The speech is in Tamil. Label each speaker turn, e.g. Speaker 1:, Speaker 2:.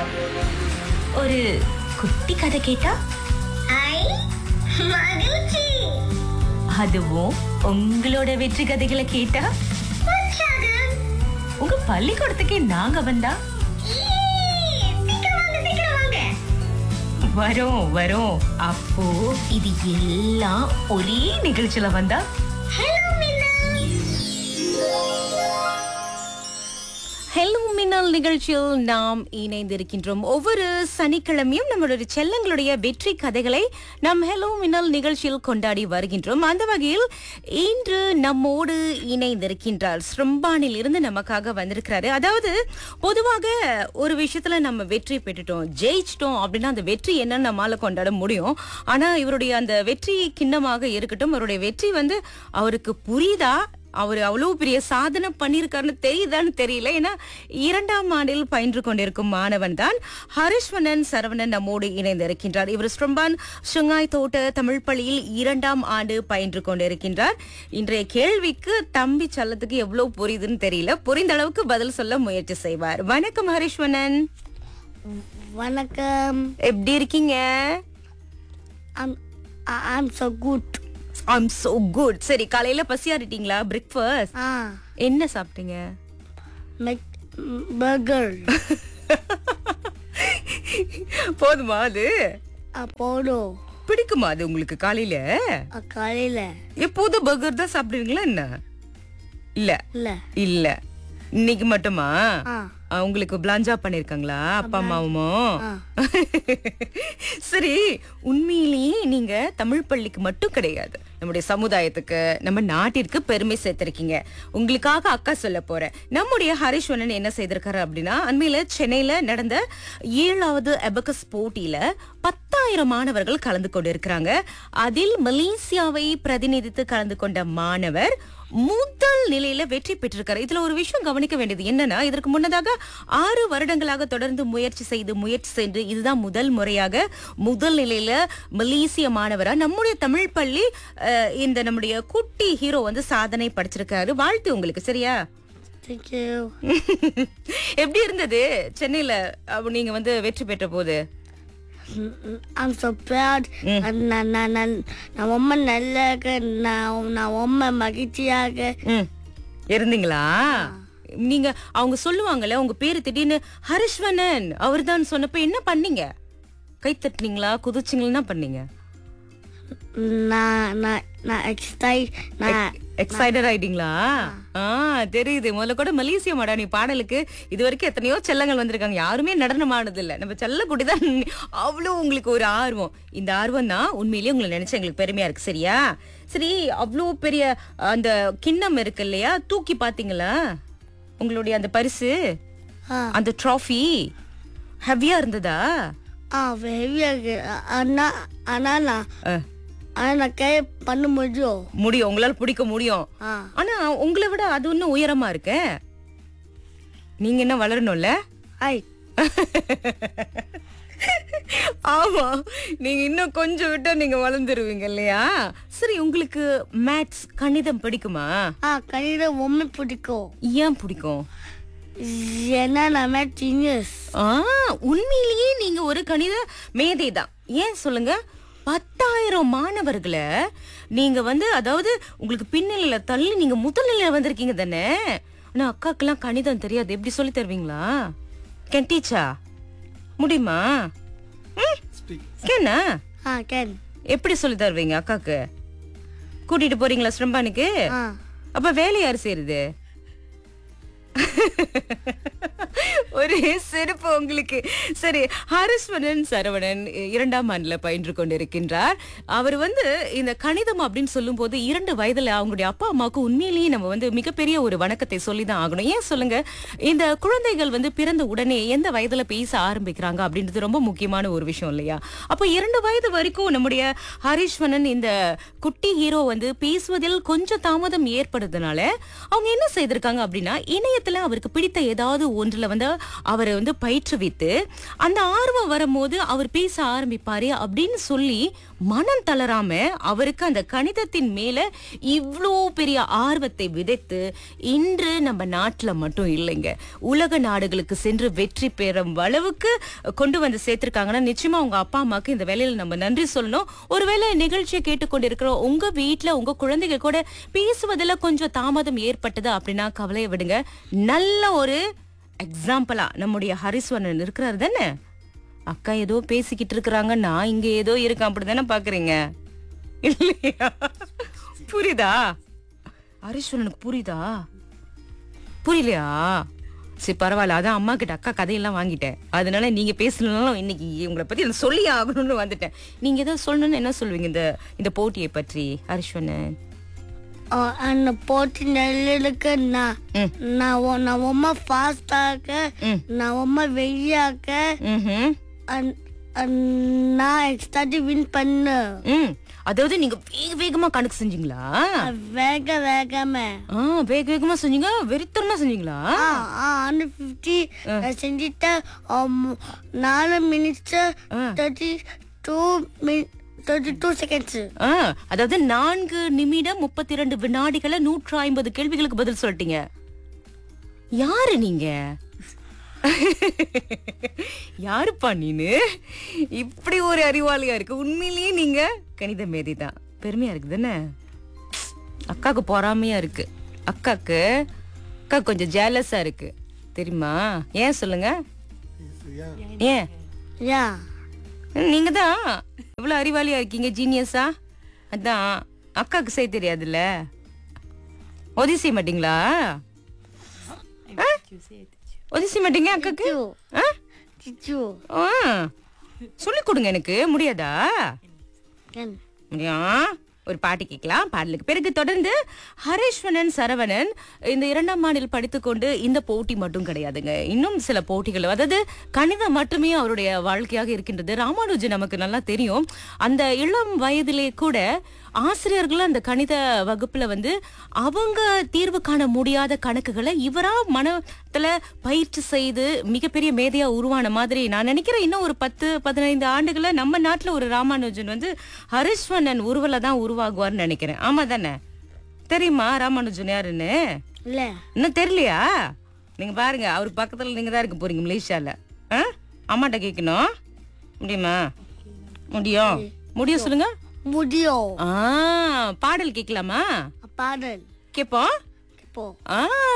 Speaker 1: ஒரு குட்டி கதை கேட்டா
Speaker 2: ஐ மகிழ்ச்சி
Speaker 1: அதுவும் உங்களோட வெற்றி கதைகளை கேட்டா
Speaker 2: உற்சாகம்
Speaker 1: உங்க பள்ளிக்கூடத்துக்கே நாங்க வந்தா
Speaker 2: ஈ, சீக்கிரம் வாங்க சீக்கிரம் வாங்க
Speaker 1: வரோம் வரோம் அப்போ இது எல்லாம் ஒரே நிகழ்ச்சியில வந்தா
Speaker 2: ஹலோ மின்னா
Speaker 3: ஹலோ மின்னல் நிகழ்ச்சியில் நாம் இணைந்திருக்கின்றோம் ஒவ்வொரு சனிக்கிழமையும் நம்மளுடைய செல்லங்களுடைய வெற்றி கதைகளை நாம் ஹலோ மின்னல் நிகழ்ச்சியில் கொண்டாடி வருகின்றோம் அந்த வகையில் இன்று நம்மோடு இணைந்திருக்கின்றார் ஸ்ரம்பானில் இருந்து நமக்காக வந்திருக்கிறாரு அதாவது பொதுவாக ஒரு விஷயத்துல நம்ம வெற்றி பெற்றுட்டோம் ஜெயிச்சிட்டோம் அப்படின்னா அந்த வெற்றி என்னன்னு நம்மால கொண்டாட முடியும் ஆனா இவருடைய அந்த வெற்றி கிண்ணமாக இருக்கட்டும் அவருடைய வெற்றி வந்து அவருக்கு புரியுதா அவர் அவ்வளவு பெரிய சாதனை பண்ணியிருக்காருன்னு தெரியுதான்னு தெரியல ஏன்னா இரண்டாம் ஆண்டில் பயின்று கொண்டிருக்கும் மாணவன் தான் ஹரிஷ்வனன் சரவணன் நம்மோடு இணைந்திருக்கின்றார் இவர் ஸ்ரம்பான் சுங்காய் தோட்ட தமிழ் பள்ளியில் இரண்டாம் ஆண்டு பயின்று கொண்டிருக்கின்றார் இன்றைய கேள்விக்கு தம்பி சல்லத்துக்கு எவ்வளவு புரியுதுன்னு தெரியல புரிந்த அளவுக்கு பதில் சொல்ல முயற்சி செய்வார் வணக்கம் ஹரிஷ்வனன்
Speaker 4: வணக்கம்
Speaker 3: எப்படி இருக்கீங்க
Speaker 4: I'm I- I'm so good.
Speaker 3: I'm so good சரி காலையில பசியாரிட்டீங்களா பிரேக்ஃபாஸ்ட்
Speaker 4: ஆ
Speaker 3: என்ன சாப்பிட்டீங்க
Speaker 4: மெக் பர்கர்
Speaker 3: போதுமா அது
Speaker 4: போடும்
Speaker 3: பிடிக்குமா அது உங்களுக்கு காலையில
Speaker 4: காலையில
Speaker 3: எப்போதும் பர்கர் தான் சாப்பிடுவீங்களா என்ன இல்ல
Speaker 4: இல்ல
Speaker 3: இல்ல இன்னைக்கு மட்டுமா
Speaker 4: ஆ
Speaker 3: ஆ, உங்களுக்கு பிளாஞ்சா பண்ணிருக்காங்களா அப்பா அம்மாவும்
Speaker 4: ஆ.
Speaker 3: சரி உண்மையிலேயே நீங்க தமிழ் பள்ளிக்கு மட்டும் கிடையாது நம்முடைய சமுதாயத்துக்கு நம்ம நாட்டிற்கு பெருமை சேர்த்திருக்கீங்க உங்களுக்காக அக்கா சொல்ல போறேன் நம்முடைய ஹரிஷ்வனன் என்ன செய்திருக்காரு அப்படின்னா அண்மையில சென்னையில நடந்த ஏழாவது எபகஸ் போட்டியில பத்தாயிரம் மாணவர்கள் கலந்து கொண்டிருக்கிறாங்க அதில் மலேசியாவை பிரதிநிதித்து கலந்து கொண்ட மாணவர் முதல் நிலையில வெற்றி பெற்றிருக்காரு இதுல ஒரு விஷயம் கவனிக்க வேண்டியது என்னன்னா இதற்கு முன்னதாக ஆறு வருடங்களாக தொடர்ந்து முயற்சி செய்து முயற்சி செய்து இதுதான் முதல் முறையாக முதல் நிலையில மலேசிய மாணவரா நம்முடைய தமிழ் பள்ளி அஹ், இந்த நம்முடைய குட்டி ஹீரோ வந்து சாதனை படிச்சிருக்காரு வாழ்த்து உங்களுக்கு சரியா
Speaker 4: தேங்க்யூ
Speaker 3: எப்படி இருந்தது சென்னையில அப்ப நீங்க வந்து வெற்றி பெற்ற போது
Speaker 4: I'm so proud. நான் நான் நான் நான் நான் ரொம்ப நல்லா இருக்கேன் நான் நான் ரொம்ப மகிழ்ச்சியாக
Speaker 3: ம். இருந்தீங்களா நீங்க அவங்க சொல்லுவாங்கல்ல உங்க பேரு திடீர்னு ஹரிஷ்வனன் அவர்தான் சொன்னப்ப என்ன பண்ணீங்க கை தட்டுனீங்களா குதிச்சிங்களா என்ன பண்ணீங்க
Speaker 4: நான் நான் நான் எக்ஸைட் நான்
Speaker 3: எக்ஸைட்டட் ஆயிட்டீங்களா ஆ தெரியுது முதல்ல கூட மலேசிய மடானி பாடலுக்கு இது வரைக்கும் எத்தனையோ செல்லங்கள் வந்திருக்காங்க யாருமே நடனம் ஆனது இல்ல நம்ம செல்லக்குடி தான் அவ்வளவு உங்களுக்கு ஒரு ஆர்வம் இந்த ஆர்வம் தான் உண்மையிலேயே உங்களை நினைச்சா எங்களுக்கு பெருமையா இருக்கு சரியா சரி அவ்வளோ பெரிய அந்த கிண்ணம் இருக்கு இல்லையா தூக்கி பாத்தீங்களா உங்களுடைய அந்த பரிசு
Speaker 4: ஆ
Speaker 3: அந்த ட்ராஃபி ஹெவியா இருந்ததா
Speaker 4: ஆ ஹெவியாக ஆனா ஆனா நான்
Speaker 3: அஹ்,
Speaker 4: ஆனா நான் கை பண்ண முடியும்
Speaker 3: முடியும் உங்களால பிடிக்க முடியும்
Speaker 4: ஆ
Speaker 3: ஆனா உங்களை விட அது இன்னும் உயரமா இருக்க நீங்க என்ன வளரணும்ல
Speaker 4: ஐ
Speaker 3: ஆமா நீங்க இன்னும் கொஞ்சம் விட்டா நீங்க வளர்ந்துருவீங்க இல்லையா சரி உங்களுக்கு மேத்ஸ் கணிதம் பிடிக்குமா
Speaker 4: ஆ கணிதம் ரொம்ப பிடிக்கும்
Speaker 3: ஏன் பிடிக்கும்
Speaker 4: ஏன்னா நான் ஜீனியஸ்
Speaker 3: ஆ உண்மையிலேயே நீங்க ஒரு கணித மேதை தான் ஏன் சொல்லுங்க பத்தாயிரம் மாணவர்களை நீங்க வந்து அதாவது உங்களுக்கு பின்னணியில தள்ளி நீங்க முதல்நிலையில வந்திருக்கீங்க தானே ஆனா அக்காக்கெல்லாம் கணிதம் தெரியாது எப்படி சொல்லி தருவீங்களா கேன் டீச்சா முடியுமா கேனா
Speaker 4: ஆ கேன்
Speaker 3: எப்படி சொல்லி தருவீங்க அக்காக்கு கூட்டிட்டு போறீங்களா ஸ்ரம்பானுக்கு
Speaker 4: ஆ
Speaker 3: அப்ப வேலை யாரு செய்யறது ஒரே சிறப்பு உங்களுக்கு சரி ஹரிஸ்வரன் சரவணன் இரண்டாம் ஆண்டுல பயின்று கொண்டிருக்கின்றார் அவர் வந்து இந்த கணிதம் அப்படின்னு சொல்லும்போது இரண்டு வயதுல அவங்களுடைய அப்பா அம்மாவுக்கு உண்மையிலேயே நம்ம வந்து மிகப்பெரிய ஒரு வணக்கத்தை சொல்லிதான் ஆகணும் ஏன் சொல்லுங்க இந்த குழந்தைகள் வந்து பிறந்த உடனே எந்த வயதுல பேச ஆரம்பிக்கிறாங்க அப்படின்றது ரொம்ப முக்கியமான ஒரு விஷயம் இல்லையா அப்ப இரண்டு வயது வரைக்கும் நம்முடைய ஹரிஸ்வரன் இந்த குட்டி ஹீரோ வந்து பேசுவதில் கொஞ்சம் தாமதம் ஏற்படுறதுனால அவங்க என்ன செய்திருக்காங்க அப்படின்னா இணையத்துல அவருக்கு பிடித்த ஏதாவது ஒன்றுல வந்து அவரை வந்து பயிற்றுவித்து அந்த ஆர்வம் வரும்போது அவர் பேச ஆரம்பிப்பாரு அப்படின்னு சொல்லி மனம் தளராம அவருக்கு அந்த கணிதத்தின் மேல இவ்ளோ பெரிய ஆர்வத்தை விதைத்து இன்று நம்ம நாட்டுல மட்டும் இல்லைங்க உலக நாடுகளுக்கு சென்று வெற்றி பெறும் அளவுக்கு கொண்டு வந்து சேர்த்திருக்காங்கன்னா நிச்சயமா உங்க அப்பா அம்மாக்கு இந்த வேலையில நம்ம நன்றி சொல்லணும் ஒருவேளை நிகழ்ச்சியை கேட்டுக்கொண்டிருக்கிற உங்க வீட்ல உங்க குழந்தைங்க கூட பேசுவதில் கொஞ்சம் தாமதம் ஏற்பட்டது அப்படின்னா கவலையை விடுங்க நல்ல ஒரு எக்ஸாம்பிளா நம்முடைய ஹரிஸ்வரன் இருக்கிறாரு தானே அக்கா ஏதோ பேசிக்கிட்டு இருக்கிறாங்க நான் இங்க ஏதோ இருக்கேன் அப்படிதானே பாக்குறீங்க இல்லையா புரியுதா ஹரிஸ்வரனுக்கு புரியுதா புரியலையா சரி பரவாயில்ல அதான் அம்மா கிட்ட அக்கா கதையெல்லாம் வாங்கிட்டேன் அதனால நீங்க பேசலனாலும் இன்னைக்கு உங்களை பத்தி நான் சொல்லி ஆகணும்னு வந்துட்டேன் நீங்க ஏதோ சொல்லணும்னு என்ன சொல்லுவீங்க இந்த இந்த போட்டியை பற்றி ஹரிஸ்வரன்
Speaker 4: அஹ் அந்த போட்டி நெல்லுக்கு நான்
Speaker 3: ம்.
Speaker 4: நான் ஒ- நான் ரொம்ப ஃபாஸ்டாக
Speaker 3: ம்.
Speaker 4: நான் ரொம்ப வெய்யாக்க
Speaker 3: ம்ஹும்.
Speaker 4: நான் எக்ஸ்ட்ராட்டி வின் பண்ணு
Speaker 3: ம் அதாவது நீங்க வேக வேகமா கணக்கு செஞ்சீங்களா
Speaker 4: வேக வேகமே
Speaker 3: ஆ வேக வேகமா செஞ்சீங்க வெறித்தனமா செஞ்சீங்களா
Speaker 4: ஹண்ட்ரட் ஃபிஃப்டி செஞ்சுட்டேன் um, நாலு minutes thirty two minute thirty two seconds
Speaker 3: ஆ, அதாவது நான்கு நிமிடம் முப்பத்தி இரண்டு வினாடிகளை நூற்று ஐம்பது கேள்விகளுக்கு பதில் சொல்லிட்டீங்க யாரு நீங்க யாருப்பா நீனு இப்படி ஒரு அறிவாளியா இருக்கு உண்மையிலேயே நீங்க கணித மேதை தான் பெருமையா இருக்கு தானே அக்காக்கு பொறாமையா இருக்கு அக்காக்கு அக்கா கொஞ்சம் ஜேலஸா இருக்கு தெரியுமா ஏன் சொல்லுங்க ஏன்
Speaker 4: யா
Speaker 3: நீங்க தான் இவ்வளவு அறிவாளியா இருக்கீங்க ஜீனியஸா அதான் அக்காக்கு செய்ய தெரியாதுல்ல உதவி செய்ய மாட்டீங்களா ஆ? உதவி செய்ய மாட்டீங்க அக்காக்கு ஆ?
Speaker 4: சிச்சு
Speaker 3: ஆ. சொல்லிக் கொடுங்க எனக்கு முடியாதா
Speaker 4: கேன்
Speaker 3: முடியும் ஒரு பாட்டு கேட்கலாம் பாடலுக்கு பிறகு தொடர்ந்து ஹரேஸ்வரன் சரவணன் இந்த இரண்டாம் ஆண்டில் படித்துக்கொண்டு இந்த போட்டி மட்டும் கிடையாதுங்க இன்னும் சில போட்டிகள் அதாவது கணிதம் மட்டுமே அவருடைய வாழ்க்கையாக இருக்கின்றது ராமானுஜன் நமக்கு நல்லா தெரியும் அந்த இளம் வயதிலே கூட ஆசிரியர்கள் அந்த கணித வகுப்புல வந்து அவங்க தீர்வு காண முடியாத கணக்குகளை இவரா மனத்துல பயிற்சி செய்து மிகப்பெரிய மேதையா உருவான மாதிரி நான் நினைக்கிறேன் இன்னும் ஒரு பத்து பதினைந்து ஆண்டுகள நம்ம நாட்டுல ஒரு ராமானுஜன் வந்து ஹரிஸ்வரன் உருவல தான் உருவாகுவார்னு நினைக்கிறேன் ஆமா தானே தெரியுமா ராமானுஜன் யாருன்னு
Speaker 4: இல்ல
Speaker 3: இன்னும் தெரியலையா நீங்க பாருங்க அவர் பக்கத்துல நீங்க தான் இருக்க போறீங்க மலேசியால ஆ? அம்மாட்ட கேட்கணும் முடியுமா முடியும் முடியும் சொல்லுங்க
Speaker 4: முடியும்
Speaker 3: ஆ பாடல் கேட்கலாமா
Speaker 4: பாடல்
Speaker 3: கேப்போம்
Speaker 4: இப்போ
Speaker 3: ஆ